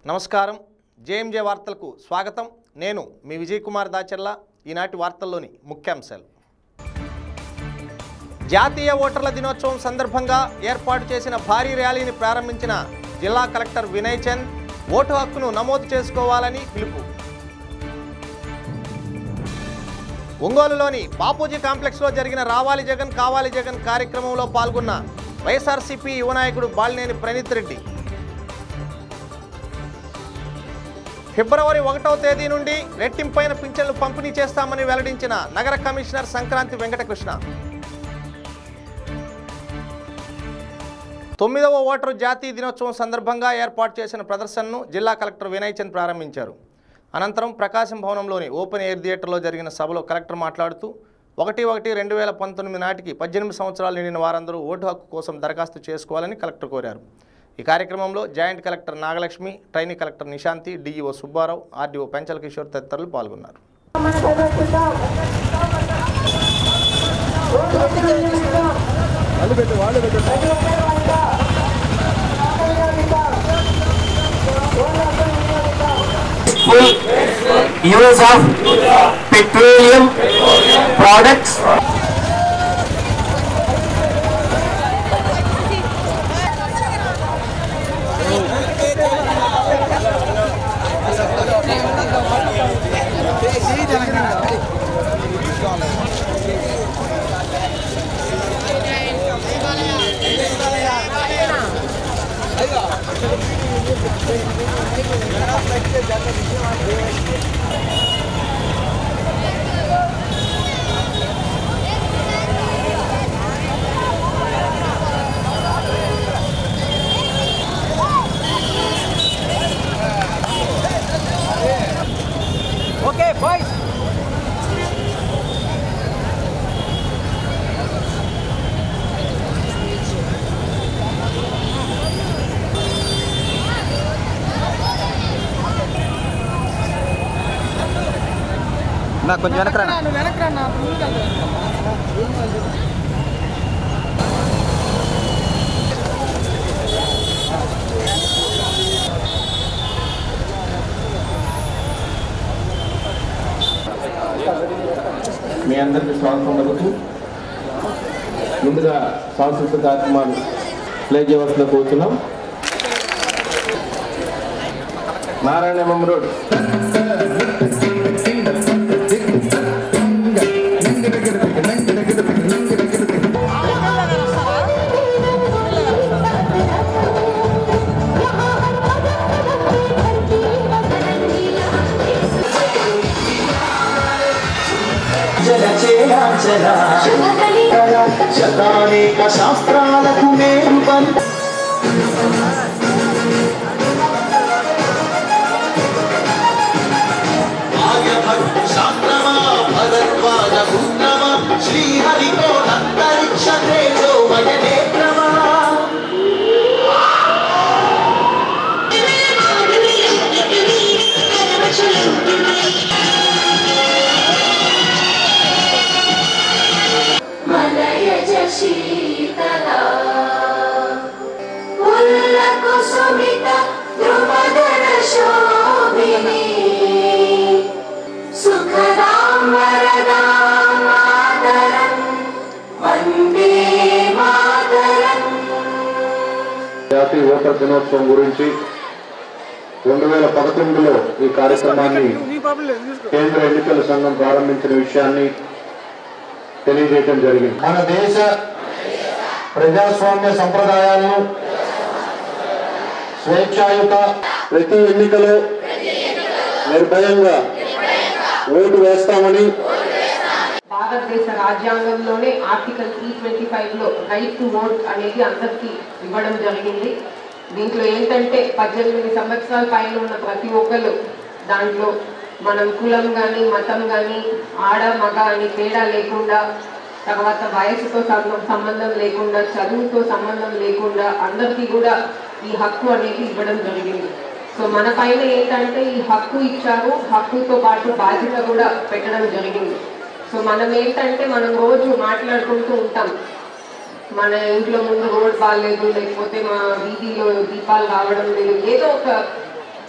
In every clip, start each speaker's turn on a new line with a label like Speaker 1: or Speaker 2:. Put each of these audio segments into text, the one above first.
Speaker 1: నమస్కారం జేఎంజే వార్తలకు స్వాగతం నేను మీ విజయ్ కుమార్ దాచర్ల ఈనాటి వార్తల్లోని ముఖ్యాంశాలు జాతీయ ఓటర్ల దినోత్సవం సందర్భంగా ఏర్పాటు చేసిన భారీ ర్యాలీని ప్రారంభించిన జిల్లా కలెక్టర్ వినయ్ చంద్ ఓటు హక్కును నమోదు చేసుకోవాలని పిలుపు ఒంగోలులోని బాపూజీ కాంప్లెక్స్లో జరిగిన రావాలి జగన్ కావాలి జగన్ కార్యక్రమంలో పాల్గొన్న వైఎస్ఆర్సీపీ యువ నాయకుడు బాలినేని ప్రణీత్ రెడ్డి ఫిబ్రవరి ఒకటవ తేదీ నుండి రెట్టింపైన పింఛన్లు పంపిణీ చేస్తామని వెల్లడించిన నగర కమిషనర్ సంక్రాంతి వెంకటకృష్ణ తొమ్మిదవ ఓటరు జాతీయ దినోత్సవం సందర్భంగా ఏర్పాటు చేసిన ప్రదర్శనను జిల్లా కలెక్టర్ వినయ్ చంద్ ప్రారంభించారు అనంతరం ప్రకాశం భవనంలోని ఓపెన్ ఎయిర్ థియేటర్లో జరిగిన సభలో కలెక్టర్ మాట్లాడుతూ ఒకటి ఒకటి రెండు వేల పంతొమ్మిది నాటికి పద్దెనిమిది సంవత్సరాలు నిండిన వారందరూ ఓటు హక్కు కోసం దరఖాస్తు చేసుకోవాలని కలెక్టర్ కోరారు ఈ కార్యక్రమంలో joint collector Nagalakshmi trainee collector Nishanthi D E O Subbarao R D O Penchala Kishore తదితరులు పాల్గొన్నారు
Speaker 2: full use of petroleum products
Speaker 3: Okay, boys.
Speaker 4: నా కొంచెం వెనక రా
Speaker 3: నువ్వు వెనక్కి రా, నా ముందుకు వెళ్తా.
Speaker 5: మీ అందరికీ స్వాగతం పలుకుతూ ముందుగా సాంస్కృతిక కార్యక్రమాలు ప్లే చేయవలసిన కూర్చున్నాం నారాయణ రోడ్
Speaker 2: శతానేక శాస్త్రాలకు మేరు శాస్త్రమా భగద్వాజ పుత్రమా శ్రీహరితో అంతరిక్ష తేజోమయ నేత్రమా
Speaker 6: మలయజ శీతలా ఉల్లకు సుమిత ధ్రువదర శోభిని సుఖదాం వరదాం మాతరం వందే మాతరం
Speaker 5: జాతీయ ఓటర్ దినోత్సవం గురించి రెండు వేల పదకొండులో ఈ కార్యక్రమాన్ని
Speaker 3: నీ ప్రాబ్లం లేదు చూసుకో
Speaker 5: కేంద్ర ఎన్నికల సంఘం ప్రారంభించిన విషయాన్ని తెలియజేయడం జరిగింది మన దేశ ప్రజాస్వామ్య సంప్రదాయాలను స్వేచ్ఛాయుత ప్రతి ఎన్నికలో నిర్భయంగా ఓటు వేస్తామని
Speaker 7: భారతదేశ రాజ్యాంగంలోనే ఆర్టికల్ త్రీ ట్వంటీ ఫైవ్లో రైట్ టు ఓట్ అనేది అందరికీ ఇవ్వడం జరిగింది దీంట్లో ఏంటంటే పద్దెనిమిది సంవత్సరాల పైన ఉన్న ప్రతి ఒక్కరు దాంట్లో మనం కులం కానీ మతం కానీ ఆడ మగ అని తేడా లేకుండా తర్వాత వయసుతో సంబ- సంబంధం లేకుండా చదువుతో సంబంధం లేకుండా అందరికీ కూడా ఈ హక్కు అనేది ఇవ్వడం జరిగింది సో మన పైన ఏంటంటే ఈ హక్కు ఇచ్చారు హక్కుతో పాటు బాధ్యత కూడా పెట్టడం జరిగింది సో మనం ఏంటంటే మనం రోజు మాట్లాడుకుంటూ ఉంటాం మన ఇంట్లో ముందు రోడ్ బాగాలేదు లేకపోతే మా వీధిలో దీపాలు రావడం లేదు ఏదో ఒక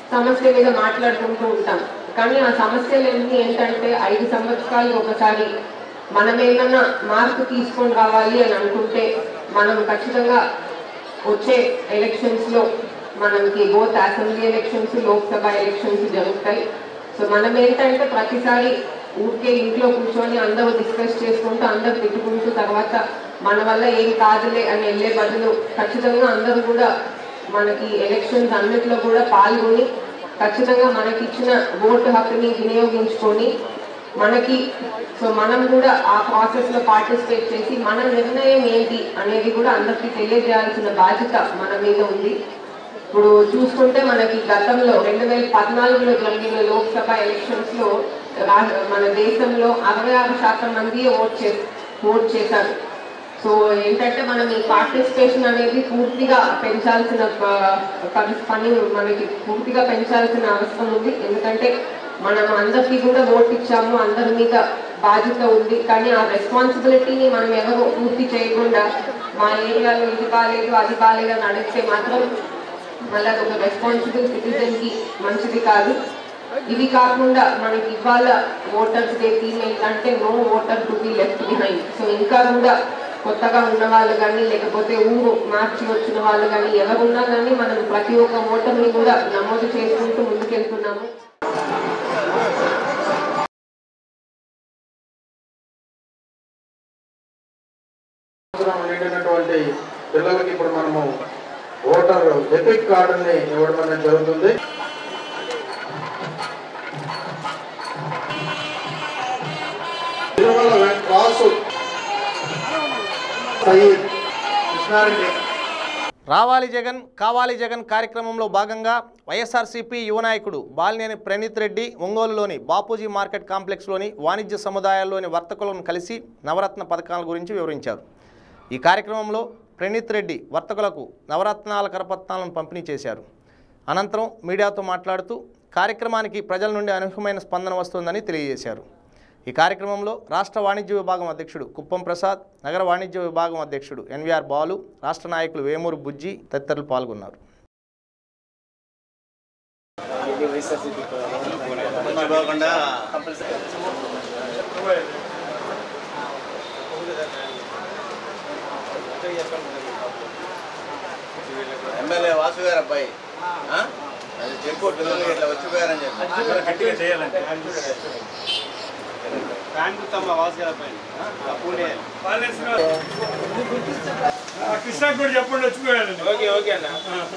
Speaker 7: సమస్య మీద మాట్లాడుకుంటూ ఉంటాం కానీ ఆ సమస్యలన్నీ ఏంటంటే ఐదు సంవత్సరాలు ఒకసారి మనం ఏమన్నా మార్పు తీసుకొని రావాలి అని అనుకుంటే మనం ఖచ్చితంగా వచ్చే ఎలక్షన్స్ లో మనకి both assembly elections Lok Sabha elections జరుగుతాయి సో మనం ఏంటంటే ప్రతిసారి ఊరికే ఇంట్లో కూర్చొని అందరూ డిస్కస్ చేసుకుంటూ అందరూ తిట్టుకుంటూ తర్వాత మన వల్ల ఏం కాదులే అని వెళ్ళే బదులు ఖచ్చితంగా అందరూ కూడా మనకి ఎలక్షన్స్ అన్నిట్లో కూడా పాల్గొని ఖచ్చితంగా మనకి ఇచ్చిన ఓటు హక్కుని వినియోగించుకొని మనకి సో మనం కూడా ఆ ప్రాసెస్ లో పార్టిసిపేట్ చేసి మన నిర్ణయం ఏంటి అనేది కూడా అందరికీ తెలియజేయాల్సిన బాధ్యత మన మీద ఉంది ఇప్పుడు చూసుకుంటే మనకి గతంలో రెండు వేల పద్నాలుగులో జరిగిన లోక్సభ ఎలక్షన్స్ లో రా- మన దేశంలో అరవై ఆరు శాతం మంది ఓట్ చే ఓట్ చేశారు సో ఏంటంటే మనం ఈ పార్టిసిపేషన్ అనేది పూర్తిగా పెంచాల్సిన ప- పరి- పని మనకి పూర్తిగా పెంచాల్సిన అవసరం ఉంది ఎందుకంటే మనం అందరికీ కూడా ఓట్ ఇచ్చాము అందరి మీద బాధ్యత ఉంది కానీ ఆ రెస్పాన్సిబిలిటీని మనం ఎవరు పూర్తి చేయకుండా మా ఏరియాలో ఇది బాగాలేదు అది బాగాలేదు అని అడిగితే మాత్రం మళ్ళీ అది ఒక రెస్పాన్సిబుల్ సిటిజన్ కి మంచిది కాదు ఇవి కాకుండా మనకి ఇవాళ ఓటర్స్ డే థీమ్ ఏంటంటే no voter to be left behind so ఇంకా కూడా కొత్తగా ఉన్న వాళ్ళు కానీ లేకపోతే ఊరు మార్చి వచ్చిన వాళ్ళు కానీ ఎవరున్నా కానీ మనం ప్రతి ఒక్క ఓటర్ని కూడా నమోదు చేసుకుంటూ ముందుకెళ్తున్నాము
Speaker 8: సంవత్సరం నిండినటువంటి పిల్లలకి ఇప్పుడు మనము ఓటర్ ఎపిక్ కార్డుని ఇవ్వడం అనేది జరుగుతుంది తిరుమల వెంక- వాసు సయీద్ కృష్ణారెడ్డి
Speaker 1: రావాలి జగన్ కావాలి జగన్ కార్యక్రమంలో భాగంగా వైఎస్ఆర్సీపీ యువ నాయకుడు బాలినేని ప్రణీత్ రెడ్డి ఒంగోలులోని బాపూజీ మార్కెట్ కాంప్లెక్స్లోని వాణిజ్య సముదాయాల్లోని వర్తకులను కలిసి నవరత్న పథకాల గురించి వివరించారు ఈ కార్యక్రమంలో ప్రణీత్ రెడ్డి వర్తకులకు నవరత్నాల కరపత్రాలను పంపిణీ చేశారు అనంతరం మీడియాతో మాట్లాడుతూ కార్యక్రమానికి ప్రజల నుండి అనూహ్యమైన స్పందన వస్తుందని తెలియజేశారు ఈ కార్యక్రమంలో రాష్ట్ర వాణిజ్య విభాగం అధ్యక్షుడు కుప్పం ప్రసాద్ నగర వాణిజ్య విభాగం అధ్యక్షుడు ఎన్వీఆర్ బాలు రాష్ట్ర నాయకులు వేమూరు బుజ్జి తదితరులు పాల్గొన్నారు
Speaker 9: ఎమ్మెల్యే వాసు గారు అబ్బాయి ఆ? అది చెప్పు పిల్లలు ఇట్లా వచ్చిపోయారని చెప్పి
Speaker 10: గట్టిగా చేయాలంటే కృష్ణ కూడా చెప్పండి వచ్చిపోయాడండి
Speaker 3: ఓకే ఓకే అన్న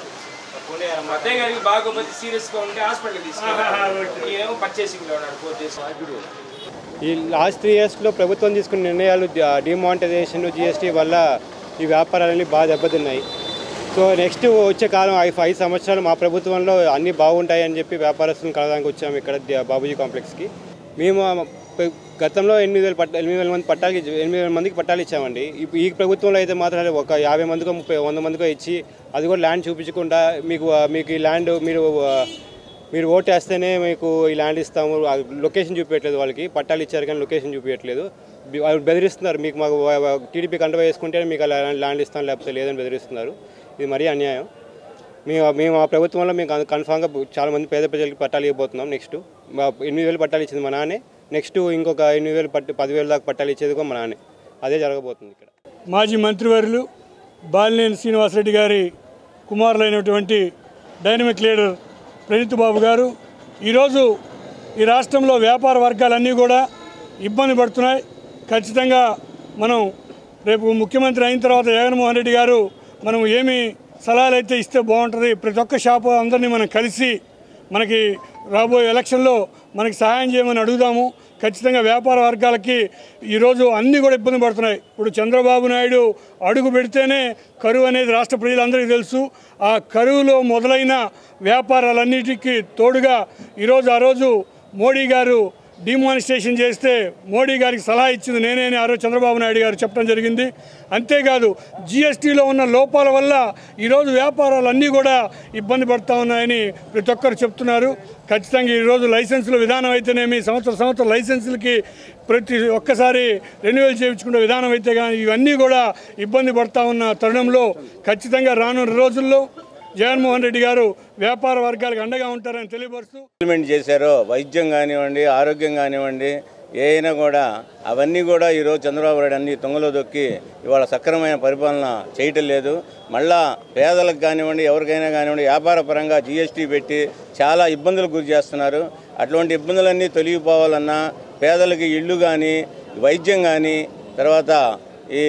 Speaker 3: మా అత్తయ్య గారికి బాగోపోతే సీరియస్ గా ఉంటే హాస్పిటల్ తీసుకెళ్ళి ఏమో పర్చేసింగ్ లో ఉన్నాడు ఫోన్ చేసి
Speaker 10: ఈ లాస్ట్ త్రీ ఇయర్స్లో ప్రభుత్వం తీసుకున్న నిర్ణయాలు డిమానిటైజేషన్ జిఎస్టీ వల్ల ఈ వ్యాపారాలన్నీ బాగా దెబ్బతిన్నాయి సో నెక్స్ట్ వచ్చే కాలం ఐదు ఐదు సంవత్సరాలు మా ప్రభుత్వంలో అన్నీ బాగుంటాయి అని చెప్పి వ్యాపారస్తులను కలడానికి వచ్చాము ఇక్కడ ది- బాబూజీ కాంప్లెక్స్కి మేము ఆ ప- గతంలో ఎనిమిది వేల పట్ట ఎనిమిది వేల మంది పట్టాలు ఇచ్చి- ఎనిమిది వేల మందికి పట్టాలు ఇచ్చామండి ఇప్పు- ఈ ప్రభుత్వంలో అయితే మాత్రం ఒక యాభై మందికో ముప్పై వంద మందికో ఇచ్చి అది కూడా ల్యాండ్ చూపించకుండా మీకు ఆ, మీకు ఈ ల్యాండ్ మీరు ఆ, మీరు ఓటు వేస్తేనే మీకు ఈ ల్యాండ్ ఇస్తాము ఆ లొకేషన్ చూపించట్లేదు వాళ్ళకి పట్టాలు ఇచ్చారు కానీ లొకేషన్ చూపించట్లేదు బి- వాళ్ళు బెదిరిస్తున్నారు మీకు మాకు టీడీపీ కంట వేసుకుంటే మీకు ఆ ల్యాండ్ ల్యాండ్ ఇస్తాం లేకపోతే లేదని బెదిరిస్తున్నారు ఇది మరీ అన్యాయం మేము మేము ఆ ప్రభుత్వంలో మేము కన్- కన్ఫామ్గా చాలా మంది పేద ప్రజలకి పట్టాలు ఇవ్వబోతున్నాం నెక్స్ట్ మా ఎనిమిది వేలు పట్టాలు ఇచ్చింది మా నాన్నే నెక్స్ట్ ఇంకొక ఎనిమిది వేలు పట్టు పదివేలు దాకా పట్టాలు ఇచ్చేది కూడా మా నాన్నే అదే జరగబోతుంది ఇక్కడ
Speaker 11: మాజీ మంత్రివర్యులు బాలినేని శ్రీనివాసరెడ్డి గారి కుమారులైనటువంటి డైనమిక్ లీడర్ ప్రణీత్ బాబు గారు ఈరోజు ఈ రాష్ట్రంలో వ్యాపార వర్గాలన్నీ కూడా ఇబ్బంది పడుతున్నాయి ఖచ్చితంగా మనం రేపు ముఖ్యమంత్రి అయిన తర్వాత జగన్మోహన్ రెడ్డి గారు మనం ఏమి సలహాలు అయితే ఇస్తే బాగుంటుంది ప్రతి ఒక్క షాపు అందరినీ మనం కలిసి మనకి రాబోయే ఎలక్షన్లో మనకి సహాయం చేయమని అడుగుదాము ఖచ్చితంగా వ్యాపార వర్గాలకి ఈరోజు అన్నీ కూడా ఇబ్బంది పడుతున్నాయి ఇప్పుడు చంద్రబాబు నాయుడు అడుగు పెడితేనే కరువు అనేది రాష్ట్ర ప్రజలందరికీ తెలుసు ఆ కరువులో మొదలైన వ్యాపారాలన్నిటికీ తోడుగా ఈరోజు ఆ రోజు మోడీ గారు డిమానిస్ట్రేషన్ చేస్తే మోడీ గారికి సలహా ఇచ్చింది నేనే అని ఆ రోజు చంద్రబాబు నాయుడు గారు చెప్పడం జరిగింది అంతేకాదు జిఎస్టీలో ఉన్న లోపాల వల్ల ఈరోజు వ్యాపారాలన్నీ కూడా ఇబ్బంది పడుతూ ఉన్నాయని ప్రతి ఒక్కరు చెప్తున్నారు ఖచ్చితంగా ఈరోజు లైసెన్సుల విధానం అయితేనేమి సంవత్సరం సంవత్సరం లైసెన్సులకి ప్రతి ఒక్కసారి రెన్యువల్ చేయించుకునే విధానం అయితే కానీ ఇవన్నీ కూడా ఇబ్బంది పడుతూ ఉన్న తరుణంలో ఖచ్చితంగా రానున్న రోజుల్లో జగన్మోహన్ రెడ్డి గారు వ్యాపార వర్గాలకు అండగా ఉంటారని తెలియపరుస్తూ
Speaker 12: ఇంప్లిమెంట్ చేశారో వైద్యం కానివ్వండి ఆరోగ్యం కానివ్వండి ఏ అయినా కూడా అవన్నీ కూడా ఈరోజు చంద్రబాబు నాయుడు అన్ని తొంగలో దొక్కి ఇవాళ సక్రమైన పరిపాలన చేయటం లేదు మళ్ళా పేదలకు కానివ్వండి ఎవరికైనా కానివ్వండి వ్యాపార పరంగా జీఎస్టీ పెట్టి చాలా ఇబ్బందులకు గురి చేస్తున్నారు అటువంటి ఇబ్బందులన్నీ తొలగిపోవాలన్నా పేదలకి ఇళ్ళు కానీ వైద్యం కానీ తర్వాత ఈ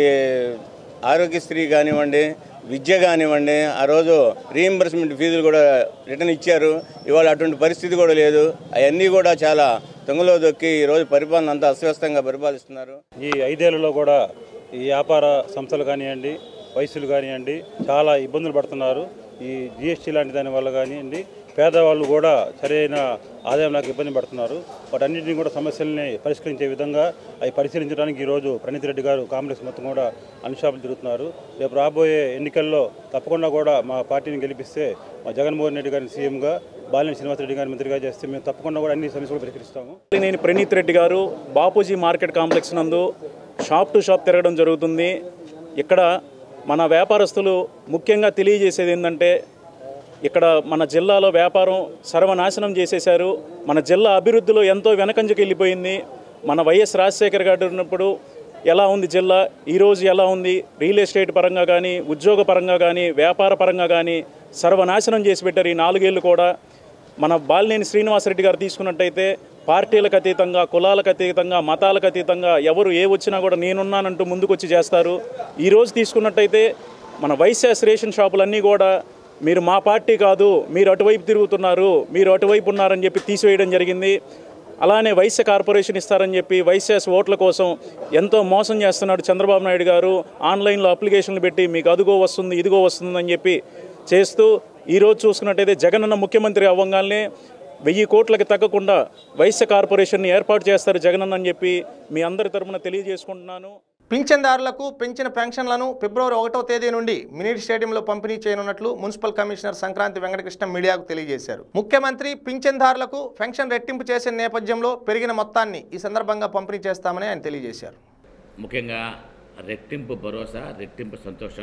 Speaker 12: ఆరోగ్యశ్రీ కానివ్వండి విద్య కానివ్వండి ఆ రోజు రీఎంబర్స్మెంట్ ఫీజులు కూడా రిటర్న్ ఇచ్చారు ఇవాళ అటువంటి పరిస్థితి కూడా లేదు అవన్నీ కూడా చాలా తొంగలో దొక్కి ఈరోజు పరిపాలన అంతా అస్తవ్యస్తంగా పరిపాలిస్తున్నారు
Speaker 13: ఈ ఐదేళ్లలో కూడా ఈ వ్యాపార సంస్థలు కానివ్వండి వయసులు కానివ్వండి చాలా ఇబ్బందులు పడుతున్నారు ఈ జిఎస్టీ లాంటి దాని వల్ల కానివ్వండి పేదవాళ్ళు కూడా సరైన ఆదాయం లేక ఇబ్బంది పడుతున్నారు వాటన్నింటినీ కూడా సమస్యల్ని పరిష్కరించే విధంగా అవి పరిశీలించడానికి ఈరోజు ప్రణీత్ రెడ్డి గారు కాంగ్రెస్ మొత్తం కూడా అన్షాపులు తిరుగుతున్నారు రేపు రాబోయే ఎన్నికల్లో తప్పకుండా కూడా మా పార్టీని గెలిపిస్తే మా జగన్మోహన్ రెడ్డి గారిని సీఎంగా బాలినేని శ్రీనివాసరెడ్డి గారిని మంత్రిగా చేస్తే మేము తప్పకుండా కూడా అన్ని సమస్యలు పరిష్కరిస్తాము
Speaker 14: నేను ప్రణీత్ రెడ్డి గారు బాపూజీ మార్కెట్ కాంప్లెక్స్ నందు షాప్ టు షాప్ తిరగడం జరుగుతుంది ఇక్కడ మన వ్యాపారస్తులు ముఖ్యంగా తెలియజేసేది ఏంటంటే ఇక్కడ మన జిల్లాలో వ్యాపారం సర్వనాశనం చేసేశారు మన జిల్లా అభివృద్ధిలో ఎంతో వెనకంజకి వెళ్ళిపోయింది మన వైఎస్ రాజశేఖర్ గారు ఉన్నప్పుడు ఎలా ఉంది జిల్లా ఈరోజు ఎలా ఉంది రియల్ ఎస్టేట్ పరంగా కానీ ఉద్యోగ పరంగా కానీ వ్యాపార పరంగా కానీ సర్వనాశనం చేసి పెట్టారు ఈ నాలుగేళ్ళు కూడా మన బాలినేని శ్రీనివాసరెడ్డి గారు తీసుకున్నట్టయితే పార్టీలకు అతీతంగా కులాలకు అతీతంగా మతాలకు అతీతంగా ఎవరు ఏ వచ్చినా కూడా నేనున్నానంటూ ముందుకొచ్చి చేస్తారు ఈరోజు తీసుకున్నట్టయితే మన వైశాస్ రేషన్ షాపులన్నీ కూడా మీరు మా పార్టీ కాదు మీరు అటువైపు తిరుగుతున్నారు మీరు అటువైపు ఉన్నారని చెప్పి తీసివేయడం జరిగింది అలానే వైశ్య కార్పొరేషన్ ఇస్తారని చెప్పి వైశ్యాస్ ఓట్ల కోసం ఎంతో మోసం చేస్తున్నాడు చంద్రబాబు నాయుడు గారు ఆన్లైన్లో అప్లికేషన్లు పెట్టి మీకు అదుగో వస్తుంది ఇదిగో వస్తుందని చెప్పి చేస్తూ ఈరోజు చూసుకున్నట్టయితే జగనన్న ముఖ్యమంత్రి అవ్వగానే వెయ్యి కోట్లకి తగ్గకుండా వైశ్య కార్పొరేషన్ని ఏర్పాటు చేస్తారు జగనన్న అని చెప్పి మీ అందరి తరపున తెలియజేసుకుంటున్నాను
Speaker 1: పింఛన్దారులకు పెంచిన పెన్షన్లను ఫిబ్రవరి ఒకటో తేదీ నుండి మినీ స్టేడియంలో పంపిణీ చేయనున్నట్లు మున్సిపల్ కమిషనర్ సంక్రాంతి వెంకటకృష్ణ మీడియాకు తెలియజేశారు ముఖ్యమంత్రి పింఛన్దారులకు పెన్షన్ రెట్టింపు చేసిన నేపథ్యంలో పెరిగిన మొత్తాన్ని ఈ సందర్భంగా పంపిణీ చేస్తామని ఆయన తెలియజేశారు
Speaker 15: ముఖ్యంగా రెట్టింపు భరోసా రెట్టింపు సంతోషం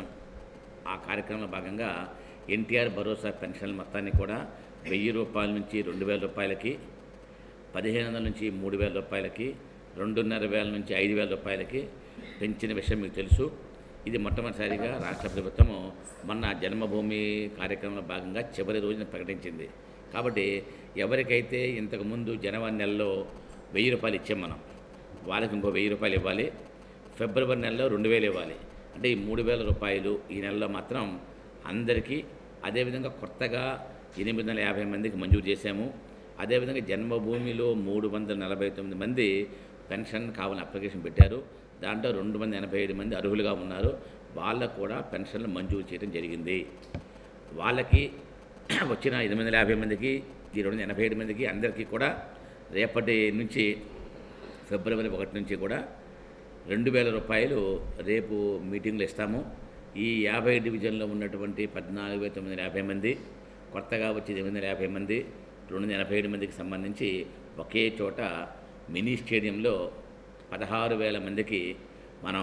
Speaker 15: ఆ కార్యక్రమంలో భాగంగా ఎన్టీఆర్ భరోసా పెన్షన్ల మొత్తాన్ని కూడా వెయ్యి రూపాయల నుంచి రెండు వేల రూపాయలకి పదిహేను వందల నుంచి మూడు వేల రూపాయలకి రెండున్నర వేల నుంచి ఐదు వేల రూపాయలకి పెంచిన విషయం మీకు తెలుసు ఇది మొట్టమొదటిసారిగా రాష్ట్ర ప్రభుత్వము మొన్న జన్మభూమి కార్యక్రమంలో భాగంగా చివరి రోజున ప్రకటించింది కాబట్టి ఎవరికైతే ఇంతకుముందు జనవరి నెలలో వెయ్యి రూపాయలు ఇచ్చాం మనం వాళ్ళకి ఇంకో వెయ్యి రూపాయలు ఇవ్వాలి ఫిబ్రవరి నెలలో రెండు వేలు ఇవ్వాలి అంటే ఈ మూడు వేల రూపాయలు ఈ నెలలో మాత్రం అందరికీ అదేవిధంగా కొత్తగా ఎనిమిది వందల యాభై మందికి మంజూరు చేశాము అదేవిధంగా జన్మభూమిలో మూడు వందల నలభై తొమ్మిది మంది పెన్షన్ కావాలని అప్లికేషన్ పెట్టారు దాంట్లో రెండు వందల ఎనభై ఏడు మంది అర్హులుగా ఉన్నారు వాళ్ళకు కూడా పెన్షన్లు మంజూరు చేయడం జరిగింది వాళ్ళకి వచ్చిన ఎనిమిది వందల యాభై మందికి ఈ రెండు వందల ఎనభై ఏడు మందికి అందరికీ కూడా రేపటి నుంచి ఫిబ్రవరి ఒకటి నుంచి కూడా రెండు వేల రూపాయలు రేపు మీటింగ్లో ఇస్తాము ఈ యాభై డివిజన్లో ఉన్నటువంటి పద్నాలుగు వేల తొమ్మిది వందల యాభై మంది కొత్తగా వచ్చి ఎనిమిది వందల యాభై మంది రెండు వందల ఎనభై ఏడు మందికి సంబంధించి ఒకే చోట మినీ స్టేడియంలో పదహారు వేల మందికి మనం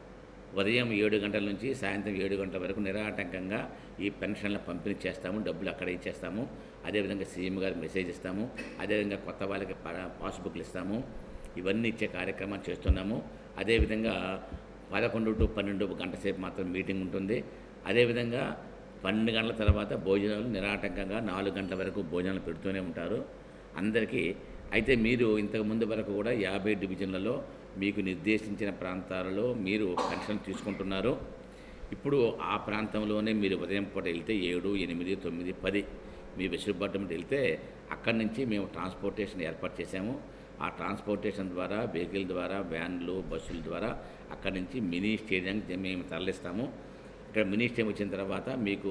Speaker 15: ఉదయం ఏడు గంటల నుంచి సాయంత్రం ఏడు గంటల వరకు నిరాటంకంగా ఈ పెన్షన్ల పంపిణీ చేస్తాము డబ్బులు అక్కడ ఇచ్చేస్తాము అదేవిధంగా సీఎం గారికి మెసేజ్ ఇస్తాము అదేవిధంగా కొత్త వాళ్ళకి పా- పాస్బుక్లు ఇస్తాము ఇవన్నీ ఇచ్చే కార్యక్రమం చేస్తున్నాము అదేవిధంగా పదకొండు టు పన్నెండు గంట సేపు మాత్రం మీటింగ్ ఉంటుంది అదేవిధంగా పన్నెండు గంటల తర్వాత భోజనాలు నిరాటంకంగా నాలుగు గంటల వరకు భోజనాలు పెడుతూనే ఉంటారు అందరికీ అయితే మీరు ఇంతకు ముందు వరకు కూడా యాభై డివిజన్లలో మీకు నిర్దేశించిన ప్రాంతాలలో మీరు పెన్షన్ తీసుకుంటున్నారు ఇప్పుడు ఆ ప్రాంతంలోనే మీరు ఉదయం పూట వెళ్తే ఏడు ఎనిమిది తొమ్మిది పది మీ వెసులుబాటు మీద వెళ్తే అక్కడి నుంచి మేము ట్రాన్స్పోర్టేషన్ ఏర్పాటు చేశాము ఆ ట్రాన్స్పోర్టేషన్ ద్వారా వెహికల్ ద్వారా వ్యాన్లు బస్సుల ద్వారా అక్కడి నుంచి మినీ స్టేడియంకి మేము తరలిస్తాము ఇక్కడ మినీ స్టేడియం వచ్చిన తర్వాత మీకు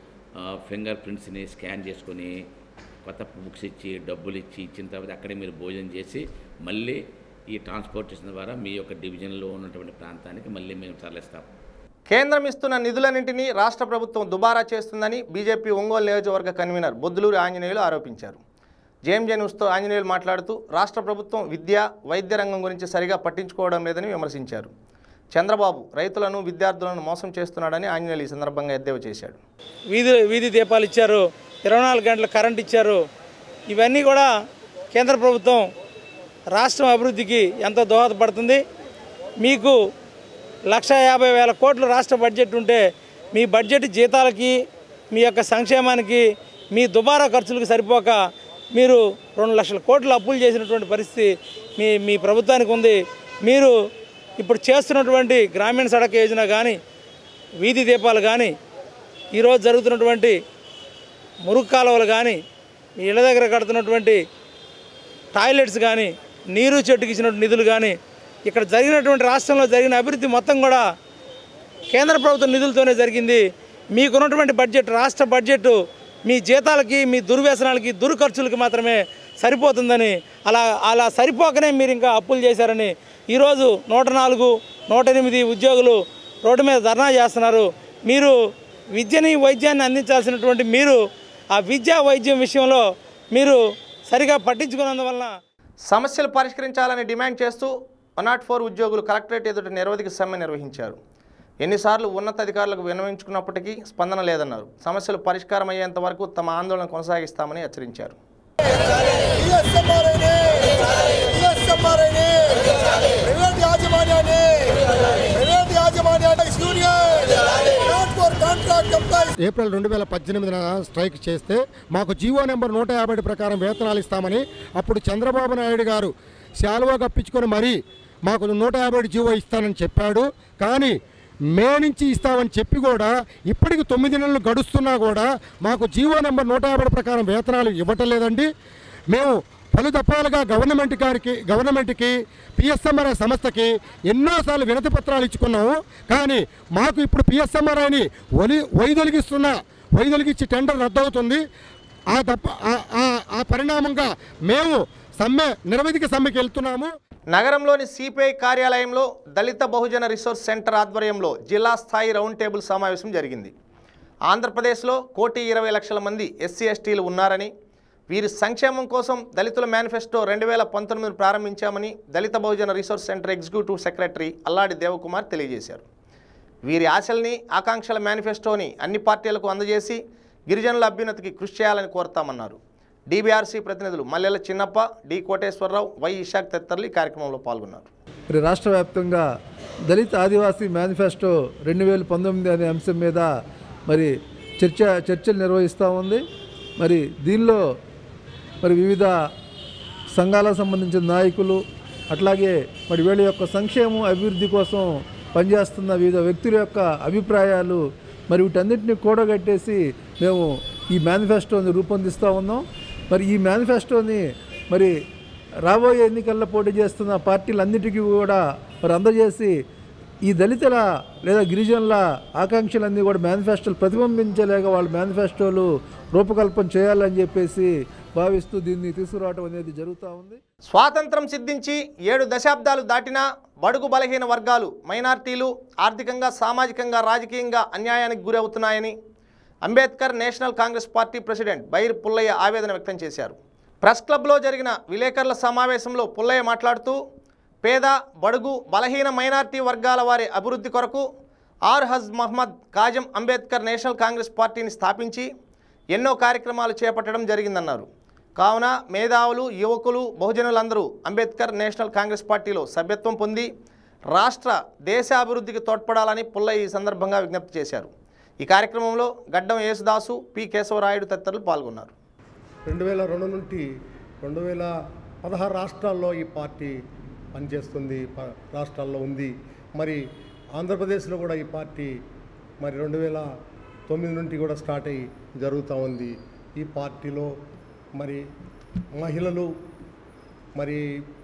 Speaker 15: ఫింగర్ ప్రింట్స్ని స్కాన్ చేసుకొని కొత్త బుక్స్ ఇచ్చి డబ్బులు ఇచ్చి ఇచ్చిన తర్వాత అక్కడే మీరు భోజనం చేసి మళ్ళీ ఈ ట్రాన్స్పోర్టేషన్ ద్వారా మీ యొక్క డివిజన్లో ఉన్నటువంటి ప్రాంతానికి మళ్ళీ మేము తరలిస్తాం
Speaker 1: కేంద్రం ఇస్తున్న నిధులన్నింటినీ రాష్ట్ర ప్రభుత్వం దుబారా చేస్తుందని బీజేపీ ఒంగోలు నియోజకవర్గ కన్వీనర్ బొద్దులూరి ఆంజనేయులు ఆరోపించారు జేఎంజే న్యూస్తో ఆంజనేయులు మాట్లాడుతూ రాష్ట్ర ప్రభుత్వం విద్య వైద్య రంగం గురించి సరిగా పట్టించుకోవడం లేదని విమర్శించారు చంద్రబాబు రైతులను విద్యార్థులను మోసం చేస్తున్నాడని ఆంజనేయులు ఈ సందర్భంగా ఎద్దేవా చేశాడు
Speaker 16: వీధి వీధి దీపాలు ఇచ్చారు ఇరవై నాలుగు గంటల కరెంట్ ఇచ్చారు ఇవన్నీ కూడా కేంద్ర ప్రభుత్వం రాష్ట్రం అభివృద్ధికి ఎంతో దోహదపడుతుంది మీకు లక్ష యాభై వేల కోట్లు రాష్ట్ర బడ్జెట్ ఉంటే మీ బడ్జెట్ జీతాలకి మీ యొక్క సంక్షేమానికి మీ దుబారా ఖర్చులకు సరిపోక మీరు రెండు లక్షల కోట్లు అప్పులు చేసినటువంటి పరిస్థితి మీ మీ ప్రభుత్వానికి ఉంది మీరు ఇప్పుడు చేస్తున్నటువంటి గ్రామీణ సడక్ యోజన కానీ వీధి దీపాలు కానీ ఈరోజు జరుగుతున్నటువంటి మురుగు కాలువలు కానీ మీ ఇళ్ళ దగ్గర కడుతున్నటువంటి టాయిలెట్స్ కానీ నీరు చెట్టుకి ఇచ్చినటువంటి నిధులు కానీ ఇక్కడ జరిగినటువంటి రాష్ట్రంలో జరిగిన అభివృద్ధి మొత్తం కూడా కేంద్ర ప్రభుత్వ నిధులతోనే జరిగింది మీకున్నటువంటి బడ్జెట్ రాష్ట్ర బడ్జెట్ మీ జీతాలకి మీ దుర్వ్యసనాలకి దుర్ఖర్చులకి మాత్రమే సరిపోతుందని అలా అలా సరిపోకనే మీరు ఇంకా అప్పులు చేశారని ఈరోజు నూట నాలుగు నూట ఎనిమిది ఉద్యోగులు రోడ్డు మీద ధర్నా చేస్తున్నారు మీరు విద్యని వైద్యాన్ని అందించాల్సినటువంటి మీరు ఆ విద్యా వైద్యం విషయంలో మీరు సరిగా పట్టించుకున్నందువలన
Speaker 1: సమస్యలు పరిష్కరించాలని డిమాండ్ చేస్తూ వన్ నాట్ ఫోర్ ఉద్యోగులు కలెక్టరేట్ ఎదుట నిరవధిక సమ్మె నిర్వహించారు ఎన్నిసార్లు ఉన్నతాధికారులకు విన్నవించుకున్నప్పటికీ స్పందన లేదన్నారు సమస్యలు పరిష్కారం అయ్యేంత వరకు తమ ఆందోళన కొనసాగిస్తామని హెచ్చరించారు
Speaker 17: ప్రైవేట్ యాజమాన్యాన్ని ప్రైవేట్ యాజమాన్యాన్ని union not for contract employees
Speaker 18: April రెండు వేల పద్దెనిమిదిన స్ట్రైక్ చేస్తే మాకు జీవో నెంబర్ నూట యాభై ప్రకారం వేతనాలు ఇస్తామని అప్పుడు చంద్రబాబు నాయుడు గారు శాలువా కప్పించుకొని మరీ మాకు నూట యాభై జీవో ఇస్తానని చెప్పాడు కానీ మే నుంచి ఇస్తామని చెప్పి కూడా ఇప్పటికి తొమ్మిది నెలలు గడుస్తున్నా కూడా మాకు జీవో నెంబర్ నూట యాభై ప్రకారం వేతనాలు ఇవ్వటం లేదండి మేము పలు దఫాలుగా గవర్నమెంట్ గారికి గవర్నమెంట్కి పిఎస్ఎంఆర్ఐ సంస్థకి ఎన్నోసార్లు వినతి పత్రాలు ఇచ్చుకున్నాము కానీ మాకు ఇప్పుడు పిఎస్ఎంఆర్ఐని ఒలి వైదొలిగిస్తున్న వైదొలిగిచ్చి టెండర్ రద్దవుతుంది ఆ తప్ప ఆ- ఆ- ఆ పరిణామంగా మేము సమ్మె నిరవధిక సమ్మెకి వెళ్తున్నాము
Speaker 1: నగరంలోని సిపిఐ కార్యాలయంలో దళిత బహుజన రిసోర్స్ సెంటర్ ఆధ్వర్యంలో జిల్లా స్థాయి రౌండ్ టేబుల్ సమావేశం జరిగింది ఆంధ్రప్రదేశ్లో కోటి ఇరవై లక్షల మంది ఎస్సీ ఎస్టీలు ఉన్నారని వీరి సంక్షేమం కోసం దళితుల మేనిఫెస్టో రెండు వేల పంతొమ్మిది ప్రారంభించామని Dalit Bahujan resource centre executive secretary Alladi Devakumar తెలియజేశారు వీరి ఆశల్ని ఆకాంక్షల మేనిఫెస్టోని అన్ని పార్టీలకు అందజేసి గిరిజనుల అభ్యున్నతికి కృషి చేయాలని కోరుతామన్నారు డీబీఆర్సీ ప్రతినిధులు మల్లెల చిన్నప్ప డి కోటేశ్వరరావు వై ఇషాక్ తదితరులు ఈ కార్యక్రమంలో పాల్గొన్నారు
Speaker 19: మరి రాష్ట్ర వ్యాప్తంగా దళిత ఆదివాసీ మేనిఫెస్టో రెండు వేల పంతొమ్మిది అనే అంశం మీద మరి చర్చ చర్చలు నిర్వహిస్తూ ఉంది మరి దీనిలో మరి వివిధ సంఘాలకు సంబంధించిన నాయకులు అట్లాగే మరి వీళ్ళ యొక్క సంక్షేమం అభివృద్ధి కోసం పనిచేస్తున్న వివిధ వ్యక్తుల యొక్క అభిప్రాయాలు మరి వీటన్నిటిని కూడగట్టేసి మేము ఈ మేనిఫెస్టోని రూపొందిస్తూ ఉన్నాం మరి ఈ మేనిఫెస్టోని మరి రాబోయే ఎన్నికల్లో పోటీ చేస్తున్న పార్టీలన్నిటికీ కూడా మరి అందజేసి ఈ దళితుల లేదా గిరిజనుల ఆకాంక్షలన్నీ కూడా మేనిఫెస్టోలు ప్రతిబింబించలేక వాళ్ళ మేనిఫెస్టోలు రూపకల్పన చేయాలని చెప్పేసి భావిస్తూ దీన్ని తీసుకురావడం అనేది జరుగుతూ ఉంది
Speaker 1: స్వాతంత్రం సిద్ధించి ఏడు దశాబ్దాలు దాటినా బడుగు బలహీన వర్గాలు మైనార్టీలు ఆర్థికంగా సామాజికంగా రాజకీయంగా అన్యాయానికి గురవుతున్నాయని Ambedkar national congress party president Bair Pullaiah ఆవేదన వ్యక్తం చేశారు ప్రెస్ క్లబ్లో జరిగిన విలేకరుల సమావేశంలో పుల్లయ్య మాట్లాడుతూ పేద బడుగు బలహీన మైనార్టీ వర్గాల వారి అభివృద్ధి కొరకు R Haj Mohammed Kazam Ambedkar national congress పార్టీని స్థాపించి ఎన్నో కార్యక్రమాలు చేపట్టడం జరిగిందన్నారు కావున మేధావులు యువకులు బహుజనులందరూ అంబేద్కర్ నేషనల్ కాంగ్రెస్ పార్టీలో సభ్యత్వం పొంది రాష్ట్ర దేశ అభివృద్ధికి తోడ్పడాలని పుల్లయ్య ఈ సందర్భంగా విజ్ఞప్తి చేశారు ఈ కార్యక్రమంలో గడ్డం యేసుదాసు పి కేశవరాయుడు తదితరులు పాల్గొన్నారు
Speaker 18: రెండు వేల రెండు నుండి రెండు వేల పదహారు రాష్ట్రాల్లో ఈ పార్టీ పనిచేస్తుంది ప- రాష్ట్రాల్లో ఉంది మరి ఆంధ్రప్రదేశ్లో కూడా ఈ పార్టీ మరి రెండు వేల తొమ్మిది నుండి కూడా స్టార్ట్ అయ్యి జరుగుతూ ఉంది ఈ పార్టీలో మరి మహిళలు మరి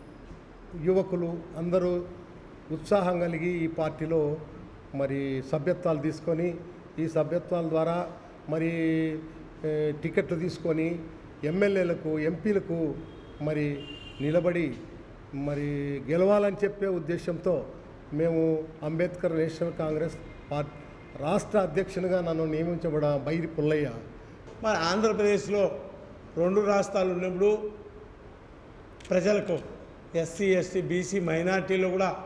Speaker 18: యువకులు అందరూ ఉత్సాహం కలిగి ఈ పార్టీలో మరి సభ్యత్వాలు తీసుకొని ఈ సభ్యత్వాల ద్వారా మరి ఏ, టికెట్లు తీసుకొని ఎమ్మెల్యేలకు ఎంపీలకు మరి నిలబడి మరి గెలవాలని చెప్పే ఉద్దేశంతో మేము అంబేద్కర్ నేషనల్ కాంగ్రెస్ పార్టీ రాష్ట్ర అధ్యక్షునిగా నన్ను నియమించబడ బైరి పుల్లయ్య
Speaker 20: మరి ఆంధ్రప్రదేశ్లో రెండు రాష్ట్రాలు ఉన్నప్పుడు ప్రజలకు ఎస్సీ ఎస్టీ బీసీ మైనార్టీలు కూడా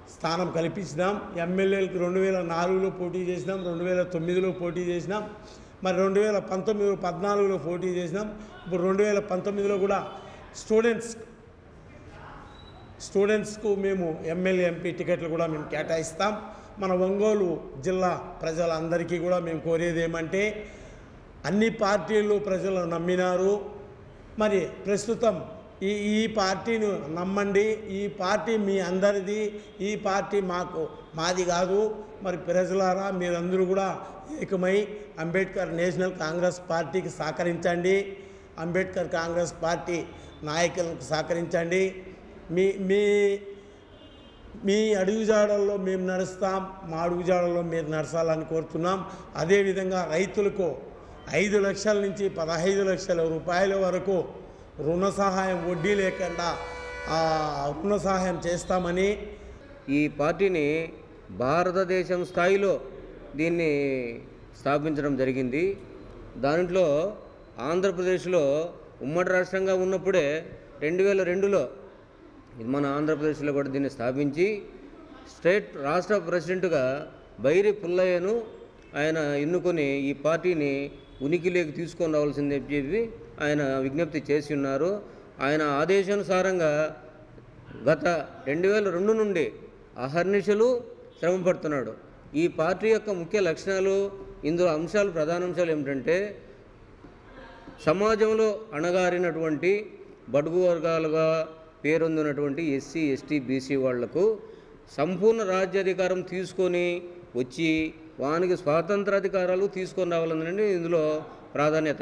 Speaker 20: స్థానం కల్పించినాం ఎమ్మెల్యేలకు రెండు వేల నాలుగులో పోటీ చేసినాం రెండు వేల తొమ్మిదిలో పోటీ చేసినాం మరి రెండు వేల పంతొమ్మిదిలో పద్నాలుగులో పోటీ చేసినాం ఇప్పుడు రెండు వేల పంతొమ్మిదిలో కూడా స్టూడెంట్స్ స్టూడెంట్స్కు మేము ఎమ్మెల్యే ఎంపీ టికెట్లు కూడా మేము కేటాయిస్తాం మన ఒంగోలు జిల్లా ప్రజలందరికీ కూడా మేము కోరేది ఏమంటే అన్ని పార్టీలు ప్రజలు నమ్మినారు మరి ప్రస్తుతం ఈ ఈ పార్టీని నమ్మండి ఈ పార్టీ మీ అందరిది ఈ పార్టీ మాకు మాది కాదు మరి ప్రజలారా మీరందరూ కూడా ఏకమై అంబేద్కర్ నేషనల్ కాంగ్రెస్ పార్టీకి సహకరించండి అంబేద్కర్ కాంగ్రెస్ పార్టీ నాయకులకు సహకరించండి మీ మీ మీ అడుగుజాడల్లో మేము నడుస్తాం మా అడుగుజాడల్లో మీరు నడచాలని కోరుతున్నాం అదేవిధంగా రైతులకు ఐదు లక్షల నుంచి పదహైదు లక్షల రూపాయల వరకు రుణ సహాయం వడ్డీ లేకుండా ఆ రుణ సహాయం చేస్తామని
Speaker 21: ఈ పార్టీని భారతదేశం స్థాయిలో దీన్ని స్థాపించడం జరిగింది దాంట్లో ఆంధ్రప్రదేశ్లో ఉమ్మడి రాష్ట్రంగా ఉన్నప్పుడే రెండు వేల రెండులో ఇది మన ఆంధ్రప్రదేశ్లో కూడా దీన్ని స్థాపించి స్టేట్ రాష్ట్ర ప్రెసిడెంట్గా బైరి పుల్లయ్యను ఆయన ఎన్నుకొని ఈ పార్టీని ఉనికిలోకి తీసుకొని రావాల్సిందని చెప్పి ఆయన విజ్ఞప్తి చేసి ఉన్నారు ఆయన ఆదేశానుసారంగా గత రెండు వేల రెండు నుండి అహర్నిశలు శ్రమ పడుతున్నాడు ఈ పార్టీ యొక్క ముఖ్య లక్షణాలు ఇందులో అంశాలు ప్రధాన అంశాలు ఏమిటంటే సమాజంలో అణగారినటువంటి బడుగు వర్గాలుగా పేరొందినటువంటి ఎస్సీ ఎస్టీ బీసీ వాళ్లకు సంపూర్ణ రాజ్యాధికారం తీసుకొని వచ్చి వానికి స్వాతంత్రాధికారాలు తీసుకొని రావాలన్నది ఇందులో ప్రాధాన్యత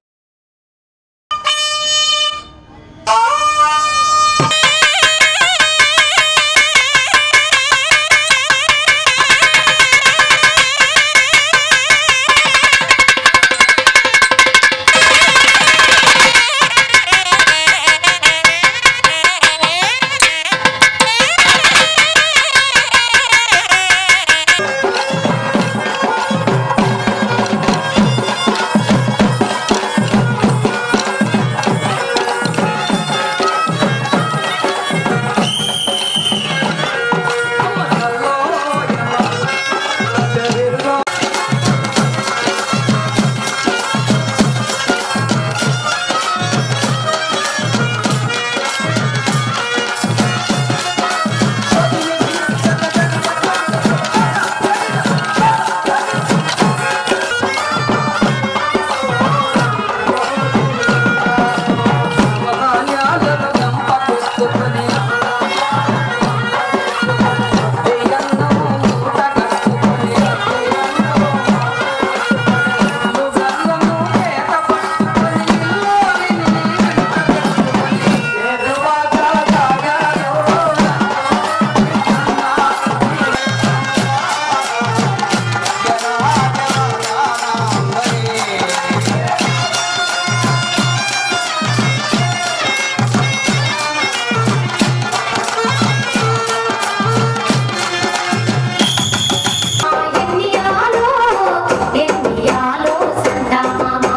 Speaker 6: ఎన్నియాలో ఎన్నియాలో సందమామ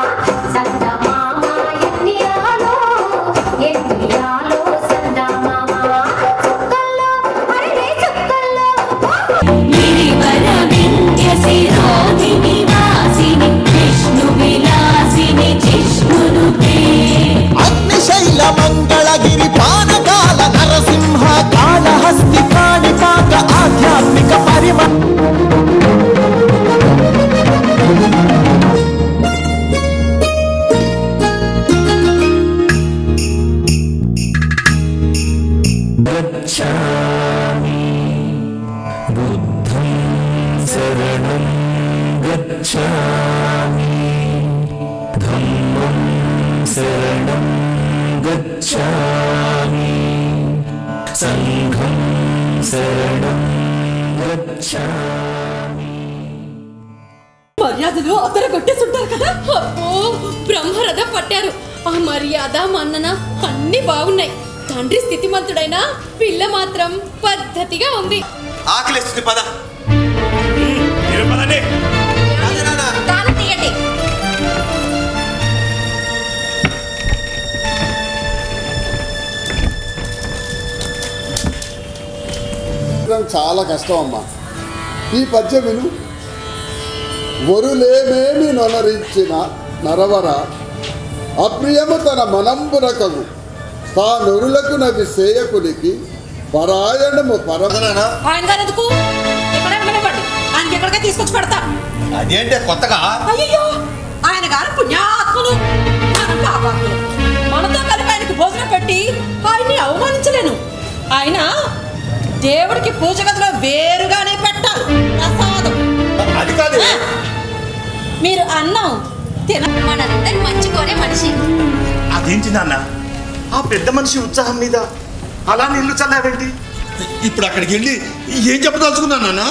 Speaker 6: సందమామ ఎన్నియాలో ఎన్నియాలో సందమామ చుక్కల్లో అరే చుక్కల్లో గిరివర వింధ్య శిరోధిని వాసిని విష్ణు విలాసిని జిష్ణునుతే
Speaker 2: అగ్నిశైల మంగళగిరి పానకాల నరసింహ కాళహస్తి కాణిపాక ఆధ్యాత్మిక పరిమ
Speaker 6: गच्छामि बुद्धं शरणं गच्छामि धम्मं शरणं गच्छामि सङ्घं शरणं गच्छामि
Speaker 22: మర్యాదలు అతను కొట్టేసుంటారు కదా అబ్బో బ్రహ్మరథం పట్టారు ఆ మర్యాద మన్నన అన్ని బాగున్నాయి తండ్రి స్థితిమంతుడైనా పిల్ల మాత్రం పద్ధతిగా ఉంది
Speaker 9: ఆకలిస్తుంది పద
Speaker 22: దానం తీయండి
Speaker 4: చాలా కష్టం అమ్మా ఈ పద్యం విను వరులేమేమి నొనరించిన నరవర అప్రియము తన మనంబునకగు తా నొరులకు నవి సేయకునికి పరాయణము పరమన
Speaker 5: ఆయన గారు ఎందుకు ఎక్కడ ఉండనివ్వండి ఆయనకి ఎక్కడికే తీసుకొచ్చి పెడతా
Speaker 9: అదేంటే కొత్తగా
Speaker 5: అయ్యో ఆయన గారు పుణ్యాత్ములు మనం పాపాత్ములు మనతో కలిపి ఆయనకి భోజనం పెట్టి ఆయన్ని అవమానించలేను ఆయన దేవుడికి పూజ గదిలో వేరుగానే పెట్టాలి ప్రసాదం
Speaker 9: అది కాదు
Speaker 5: మీరు అన్నం తిన మనందరి మంచి కోరే మనిషి
Speaker 23: అదేంటి నాన్న ఆ పెద్ద మనిషి ఉత్సాహం మీద అలా నీళ్లు చల్లావేంటి
Speaker 4: ఇప్పుడు అక్కడికి వెళ్ళి ఏం చెప్పదలుచుకున్నా నాన్న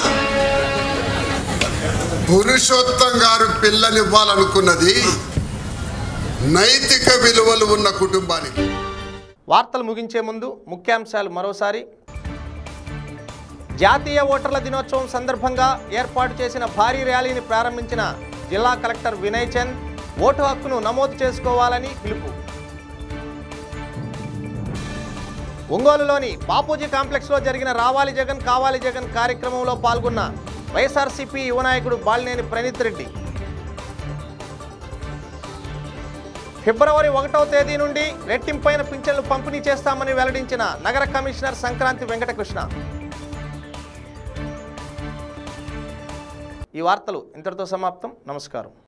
Speaker 4: పురుషోత్తం గారు పిల్లలు ఇవ్వాలనుకున్నది నైతిక విలువలు ఉన్న కుటుంబానికి
Speaker 1: వార్తలు ముగించే ముందు ముఖ్యాంశాలు మరోసారి జాతీయ ఓటర్ల దినోత్సవం సందర్భంగా ఏర్పాటు చేసిన భారీ ర్యాలీని ప్రారంభించిన జిల్లా కలెక్టర్ వినయ్ చంద్ ఓటు హక్కును నమోదు చేసుకోవాలని పిలుపు ఒంగోలులోని బాపూజీ కాంప్లెక్స్లో జరిగిన రావాలి జగన్ కావాలి జగన్ కార్యక్రమంలో పాల్గొన్న వైఎస్ఆర్సీపీ యువ నాయకుడు బాలినేని ప్రణీత్ రెడ్డి ఫిబ్రవరి ఒకటవ తేదీ నుండి రెట్టింపైన పింఛన్లు పంపిణీ చేస్తామని వెల్లడించిన నగర కమిషనర్ సంక్రాంతి వెంకటకృష్ణ ఈ వార్తలు ఇంతటితో సమాప్తం నమస్కారం